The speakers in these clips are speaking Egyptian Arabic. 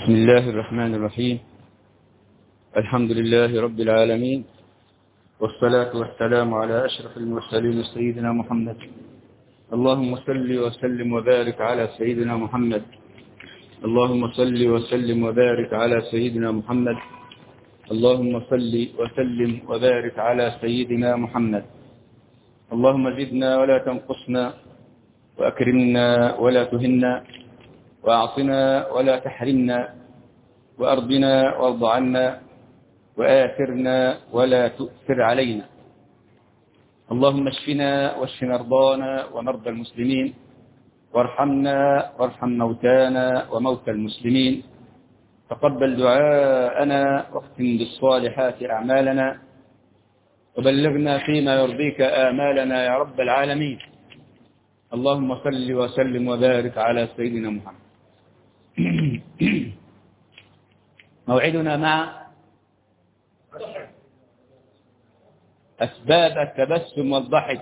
بسم الله الرحمن الرحيم الحمد لله رب العالمين والصلاة والسلام على أشرف المرسلين سيدنا محمد اللهم صل وسلم وبارك على سيدنا محمد اللهم صل وسلم وبارك على سيدنا محمد اللهم صل وسلم وبارك على سيدنا محمد اللهم زدنا ولا تنقصنا وأكرمنا ولا تهنا وأعطنا ولا تحرمنا وأرضنا وارض عنا وآثرنا ولا تؤثر علينا اللهم اشفنا واشف مرضانا ومرضى المسلمين وارحمنا وارحم موتانا وموتى المسلمين تقبل دعاءنا واختم بالصالحات أعمالنا وبلغنا فيما يرضيك آمالنا يا رب العالمين اللهم صل وسلم وبارك على سيدنا محمد موعدنا مع أسباب التبسم والضحك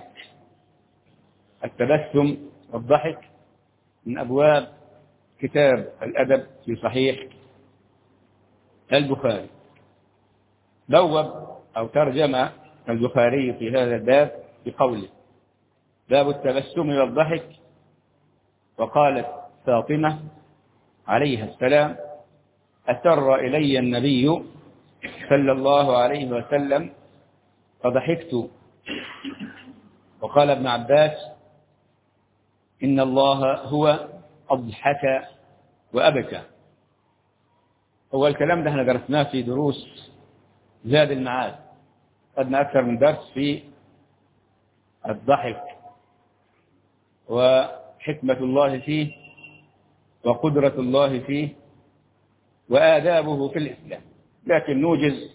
التبسم والضحك من أبواب كتاب الأدب في صحيح البخاري بوب أو ترجم البخاري في هذا الباب بقوله باب التبسم والضحك وقالت فاطمة عليها السلام أسر إلي النبي صلى الله عليه وسلم فضحكت وقال ابن عباس إن الله هو أضحك وأبكى هو الكلام ده احنا درسناه في دروس زاد المعاد خدنا أكثر من درس في الضحك وحكمة الله فيه وقدرة الله فيه وآدابه في الإسلام لكن نوجز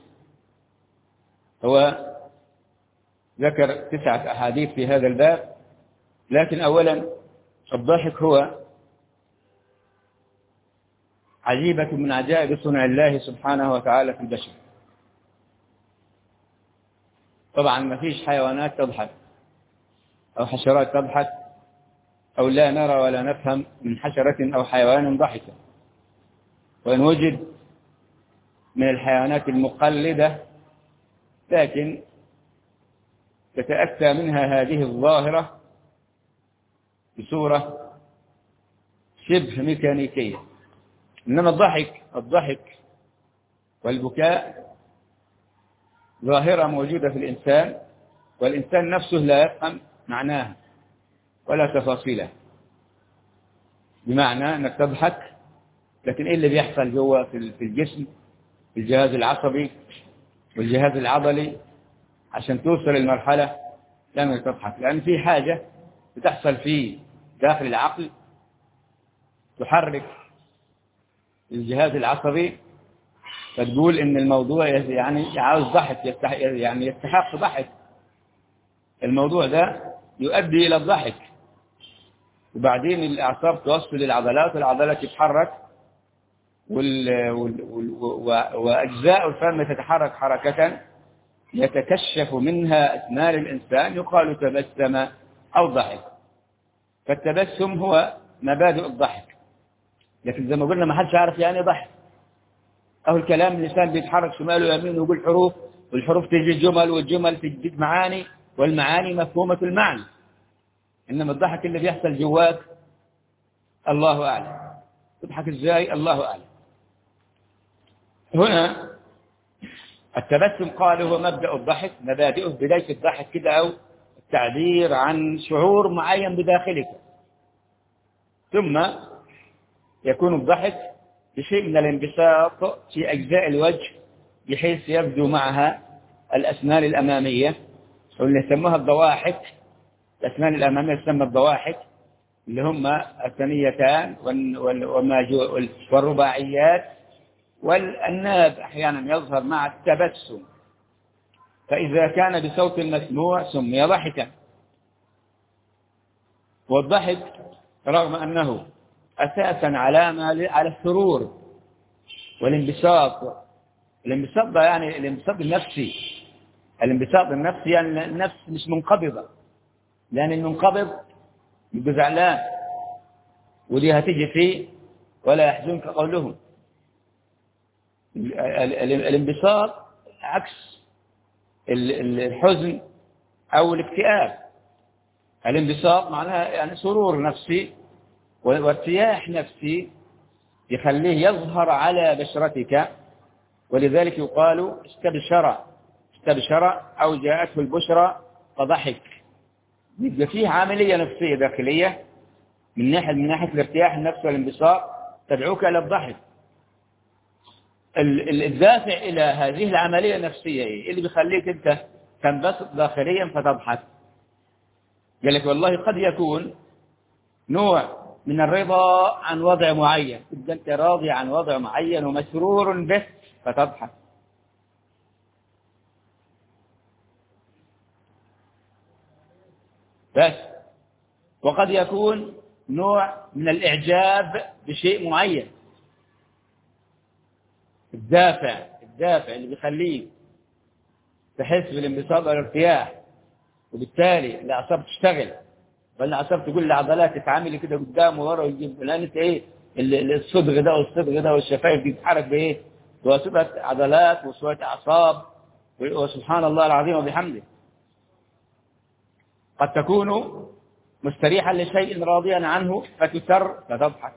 هو ذكر تسعة أحاديث في هذا الباب لكن أولا الضحك هو عجيبة من عجائب صنع الله سبحانه وتعالى في البشر طبعا ما فيش حيوانات تضحك أو حشرات تضحك أو لا نرى ولا نفهم من حشرة أو حيوان ضحكا وإن وجد من الحيوانات المقلدة لكن تتأتى منها هذه الظاهرة بصورة شبه ميكانيكية إنما الضحك الضحك والبكاء ظاهرة موجودة في الإنسان والإنسان نفسه لا يفهم معناها ولا تفاصيلها بمعنى أنك تضحك لكن إيه اللي بيحصل جوا في الجسم في الجهاز العصبي والجهاز العضلي عشان توصل للمرحلة لما تضحك لأن في حاجة بتحصل في داخل العقل تحرك الجهاز العصبي فتقول ان الموضوع يعني عاوز ضحك يستحق يعني يستحق ضحك الموضوع ده يؤدي الى الضحك وبعدين الاعصاب توصل للعضلات والعضلات تتحرك وال... وال... وال... واجزاء الفم تتحرك حركه يتكشف منها اسنان الانسان يقال تبسم او ضحك فالتبسم هو مبادئ الضحك لكن زي ما قلنا ما حدش عارف يعني ضحك أو الكلام الإنسان بيتحرك شمال ويمين ويقول حروف والحروف تجي جمل والجمل تجي معاني والمعاني مفهومة المعنى إنما الضحك اللي بيحصل جواك الله أعلم تضحك إزاي الله أعلم هنا التبسم قال هو مبدأ الضحك مبادئه بداية الضحك كده أو التعبير عن شعور معين بداخلك ثم يكون الضحك بشيء من الانبساط في أجزاء الوجه بحيث يبدو معها الأسنان الأمامية واللي يسموها الضواحك الأسنان الأمامية تسمى الضواحك اللي هم الثنيتان والرباعيات والناب أحيانا يظهر مع التبسم فإذا كان بصوت مسموع سمي ضحكا والضحك رغم أنه أساسا علامة على السرور والانبساط الانبساط ده يعني الانبساط النفسي الانبساط النفسي يعني النفس مش منقبضة لأن المنقبض يبقى زعلان ودي هتيجي فيه ولا يحزنك قولهم ال- ال- الانبساط عكس ال- ال- الحزن أو الاكتئاب الانبساط معناها يعني سرور نفسي و- وارتياح نفسي يخليه يظهر على بشرتك ولذلك يقال استبشر استبشر أو جاءته البشرى فضحك يبقى فيه عملية نفسية داخلية من ناحية من ناحية الارتياح النفسي والانبساط تدعوك إلى الضحك ال- ال- الدافع إلى هذه العملية النفسية إيه؟ اللي بيخليك أنت تنبسط داخليا فتضحك قال لك والله قد يكون نوع من الرضا عن وضع معين تبقى أنت راضي عن وضع معين ومسرور به فتضحك بس وقد يكون نوع من الإعجاب بشيء معين الدافع الدافع اللي بيخليك تحس بالانبساط والارتياح وبالتالي الأعصاب تشتغل بل الأعصاب تقول للعضلات تتعاملي كده قدام وورا ويجيب لأن أنت إيه ال- ال- الصدغ ده والصدغ ده والشفايف دي بتتحرك بإيه؟ بواسطة عضلات وواسطة أعصاب وسبحان الله العظيم وبحمده قد تكون مستريحا لشيء راضيا عنه فتسر فتضحك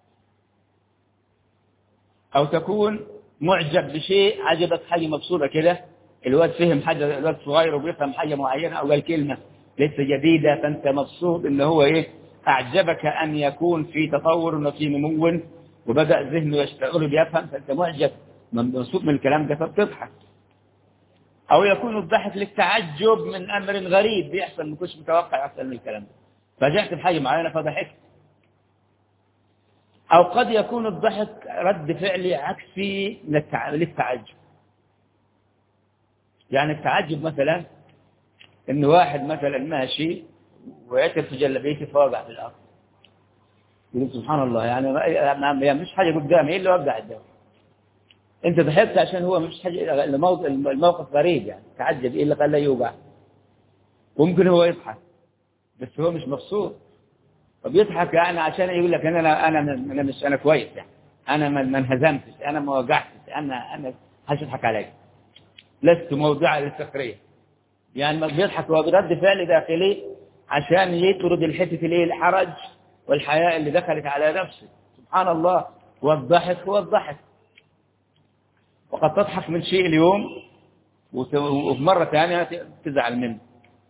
أو تكون معجب بشيء عجبك حاجة مبسوطة كده الواد فهم حاجة الواد صغير وبيفهم حاجة معينة أو قال كلمة لسه جديدة فأنت مبسوط إن هو إيه أعجبك أن يكون في تطور وفي نمو وبدأ ذهنه يشتغل بيفهم فأنت معجب مبسوط من الكلام ده فبتضحك أو يكون الضحك للتعجب من أمر غريب بيحصل ما كنتش متوقع يحصل من الكلام ده فجعت بحاجة معينة فضحكت أو قد يكون الضحك رد فعلي عكسي للتع- للتعجب يعني التعجب مثلا إن واحد مثلا ماشي ويعتر في جلبيته فوقع في الأرض يقول سبحان الله يعني يعني مش حاجة قدامي إيه اللي وقع قدامي انت ضحكت عشان هو مش حاجه الموقف الموقف غريب يعني تعجب ايه اللي خلاه يوقع وممكن هو يضحك بس هو مش مبسوط فبيضحك يعني عشان يقول لك انا انا انا مش انا كويس يعني انا ما ما انهزمتش انا ما وقعتش انا انا محدش يضحك علي لست موضوعا للسخريه يعني ما بيضحك هو برد فعل داخلي عشان يطرد الحته الايه الحرج والحياء اللي دخلت على نفسه سبحان الله والضحك هو الضحك وقد تضحك من شيء اليوم وت- وفي مرة ثانية تزعل منه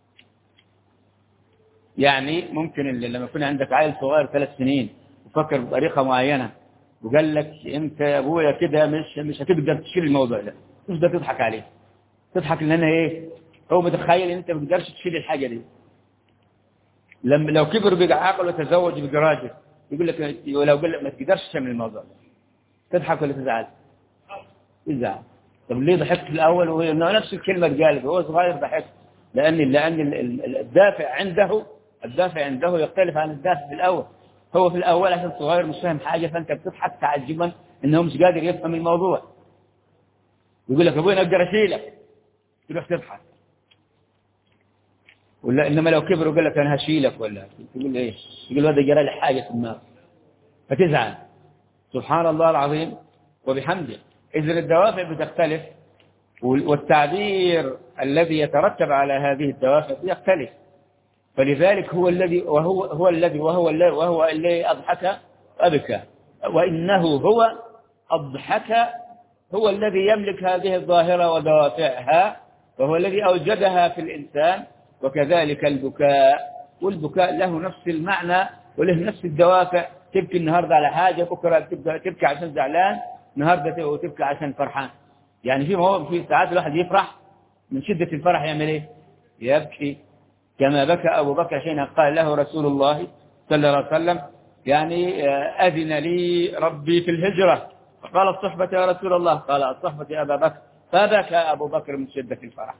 يعني ممكن اللي لما يكون عندك عيل صغير ثلاث سنين وفكر بطريقة معينة وقال لك انت يا ابويا كده مش مش هتقدر تشيل الموضوع ده تبدا تضحك عليه تضحك ان انا ايه هو متخيل ان انت ما تقدرش تشيل الحاجه دي لما لو كبر بقى عاقل وتزوج بقى راجل يقول لك ولو قال لك ما تقدرش تعمل الموضوع ده تضحك ولا تزعل؟ تزعل طب ليه ضحكت في الاول وهي إنه نفس الكلمه اتقالت وهو صغير ضحك لان لان ال- ال- الدافع عنده الدافع عنده يختلف عن الدافع في الاول هو في الاول عشان صغير مش فاهم حاجه فانت بتضحك تعجبا انه مش قادر يفهم الموضوع يقول لك ابوي انا اقدر اشيلك تروح تضحك ولا انما لو كبر وقال لك انا هشيلك ولا تقول ايه يقول هذا جرى لي حاجه في النار فتزعل سبحان الله العظيم وبحمده اذا الدوافع بتختلف وال- والتعبير الذي يترتب على هذه الدوافع يختلف فلذلك هو الذي وهو هو الذي وهو الذي وهو الذي اضحك وابكى وانه هو اضحك هو الذي يملك هذه الظاهره ودوافعها وهو الذي اوجدها في الانسان وكذلك البكاء والبكاء له نفس المعنى وله نفس الدوافع تبكي النهارده على حاجه بكره تبدا تبكي عشان زعلان النهارده تبكي عشان فرحان يعني في مواقف في ساعات الواحد يفرح من شده الفرح يعمل ايه؟ يبكي كما بكى أبو بكر حين قال له رسول الله صلى الله عليه وسلم يعني آه، أذن لي ربي في الهجرة فقال الصحبة يا رسول الله قال الصحبة يا أبا بكر فبكى أبو بكر من شدة الفرح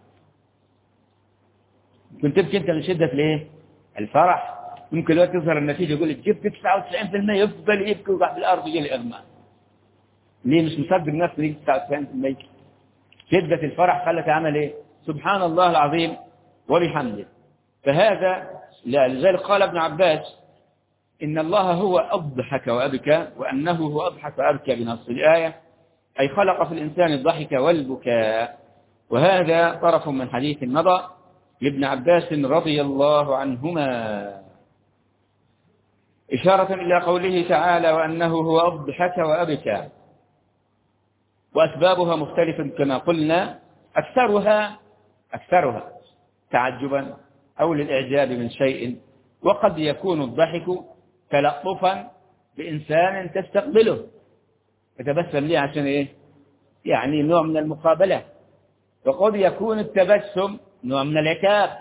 كنت تبكي أنت من شدة الإيه؟ الفرح ممكن الوقت تظهر النتيجة يقول لك جبت 99% يفضل يبكي ويقع في الأرض يجي الإغماء ليه مش مصدق نفسه يجي 99% شدة الفرح خلت عمل إيه؟ سبحان الله العظيم وبحمده فهذا لا لذلك قال ابن عباس إن الله هو أضحك وأبكى وأنه هو أضحك وأبكى بنص الآية أي خلق في الإنسان الضحك والبكاء وهذا طرف من حديث مضى لابن عباس رضي الله عنهما إشارة إلى قوله تعالى وأنه هو أضحك وأبكى وأسبابها مختلفة كما قلنا أكثرها أكثرها تعجبا أو للإعجاب من شيء وقد يكون الضحك تلطفا بإنسان تستقبله يتبسم ليه عشان إيه يعني نوع من المقابلة وقد يكون التبسم نوع من العتاب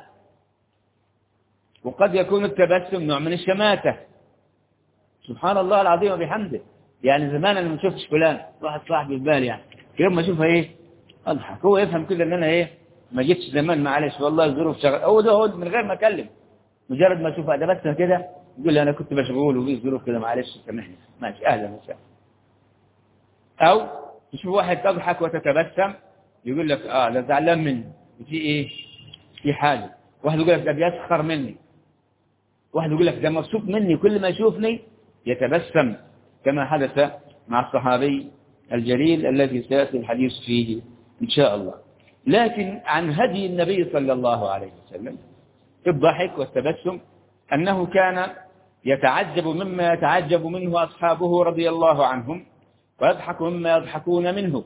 وقد يكون التبسم نوع من الشماتة سبحان الله العظيم وبحمده يعني زمان انا ما شفتش فلان واحد صاحبي في بالي يعني يوم ما اشوفه ايه اضحك هو يفهم كده ان انا ايه ما جيتش زمان معلش والله الظروف شغل هو ده هو من غير ما اكلم مجرد ما اشوفه ده بس كده يقول لي انا كنت مشغول وفي ظروف كده معلش سامحني ماشي اهلا وسهلا او تشوف واحد تضحك وتتبسم يقول لك اه ده زعلان مني في ايه في حاجه واحد يقول لك ده بيسخر مني واحد يقول لك ده مبسوط مني كل ما يشوفني يتبسم كما حدث مع الصحابي الجليل الذي سيأتي الحديث فيه إن شاء الله لكن عن هدي النبي صلى الله عليه وسلم في الضحك والتبسم أنه كان يتعجب مما يتعجب منه أصحابه رضي الله عنهم ويضحك مما يضحكون منه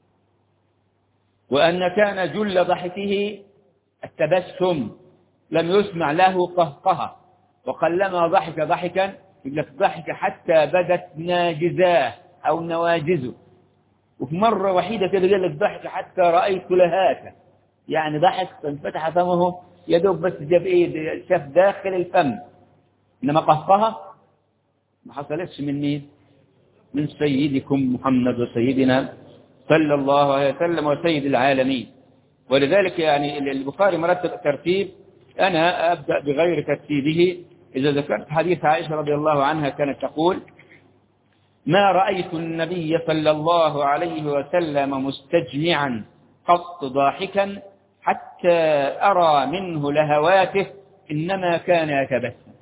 وأن كان جل ضحكه التبسم لم يسمع له قهقهة وقلما ضحك ضحكا يقول لك ضحك حتى بدت ناجزاه أو نواجزه وفي مرة وحيدة كده قال لك ضحك حتى رأيت لهاته يعني ضحك فانفتح فمه يا دوب بس جاب ايه شاف داخل الفم انما قهقها ما حصلتش من مين من سيدكم محمد وسيدنا صلى الله عليه وسلم وسيد العالمين ولذلك يعني البخاري مرتب ترتيب أنا أبدأ بغير ترتيبه إذا ذكرت حديث عائشة رضي الله عنها كانت تقول ما رأيت النبي صلى الله عليه وسلم مستجمعا قط ضاحكا حتى أرى منه لهواته إنما كان يتبسم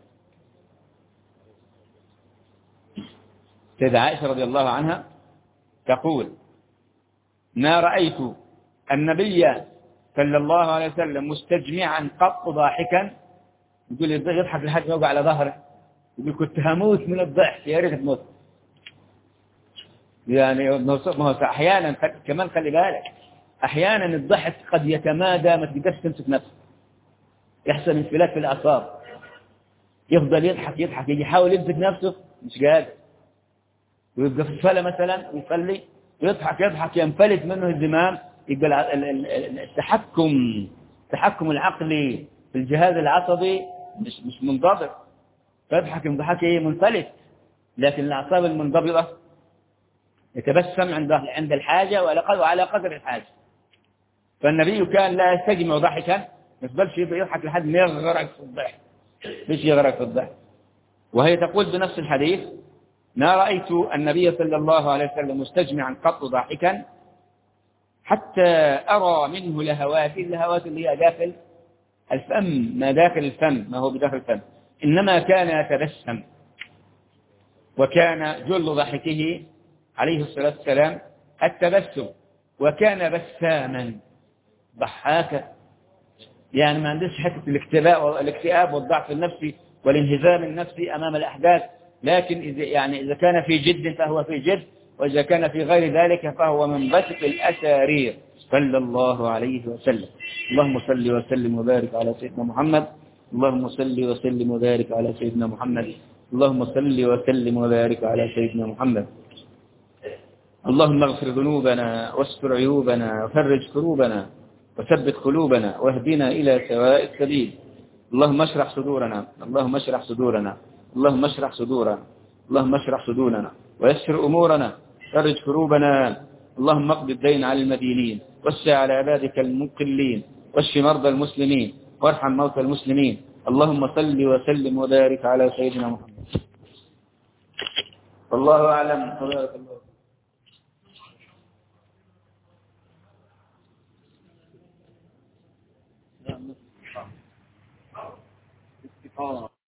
سيدة عائشة رضي الله عنها تقول ما رأيت النبي صلى الله عليه وسلم مستجمعا قط ضاحكا يقول يضحك لحد ما يوقع على ظهره يقول كنت هموت من الضحك يا ريت تموت يعني ما هو احيانا كمان خلي بالك احيانا الضحك قد يتمادى ما تقدرش تمسك نفسك يحصل انفلات في الاعصاب يفضل يضحك يضحك يجي يحاول يمسك نفسه مش قادر ويبقى في الصلاه مثلا يصلي يضحك يضحك ينفلت منه الزمام يبقى التحكم التحكم العقلي في الجهاز العصبي مش مش منضبط فيضحك انضحاك ايه منفلت لكن الاعصاب المنضبطه يتبسم عند عند الحاجه وعلى قدر الحاجه فالنبي كان لا يستجمع ضحكا ما يفضلش يضحك لحد ما يغرق في الضحك مش يغرق في الضحك وهي تقول بنفس الحديث ما رأيت النبي صلى الله عليه وسلم مستجمعا قط ضاحكا حتى أرى منه لهوات اللهوات اللي هي داخل الفم ما داخل الفم ما هو بداخل الفم إنما كان يتبسم وكان جل ضحكه عليه الصلاة والسلام التبسم وكان بساما ضحاكا يعني ما عندوش حتة الاكتئاب والضعف النفسي والانهزام النفسي أمام الأحداث لكن إذا يعني إذا كان في جد فهو في جد وإذا كان في غير ذلك فهو من بسط الأسارير صلى الله عليه وسلم اللهم صل وسلم وبارك على سيدنا محمد اللهم صل وسلم وبارك على سيدنا محمد اللهم صل وسلم وبارك على سيدنا محمد اللهم اغفر ذنوبنا واستر عيوبنا وفرج كروبنا وثبت قلوبنا واهدنا إلى سواء السبيل اللهم اشرح صدورنا اللهم اشرح صدورنا اللهم اشرح صدورنا اللهم اشرح صدورنا ويسر أمورنا فرج كروبنا اللهم اقض الدين على المدينين وسع على عبادك المقلين واشف مرضى المسلمين وارحم موتى المسلمين اللهم صل وسلم وبارك على سيدنا محمد والله أعلم تبارك الله استقامة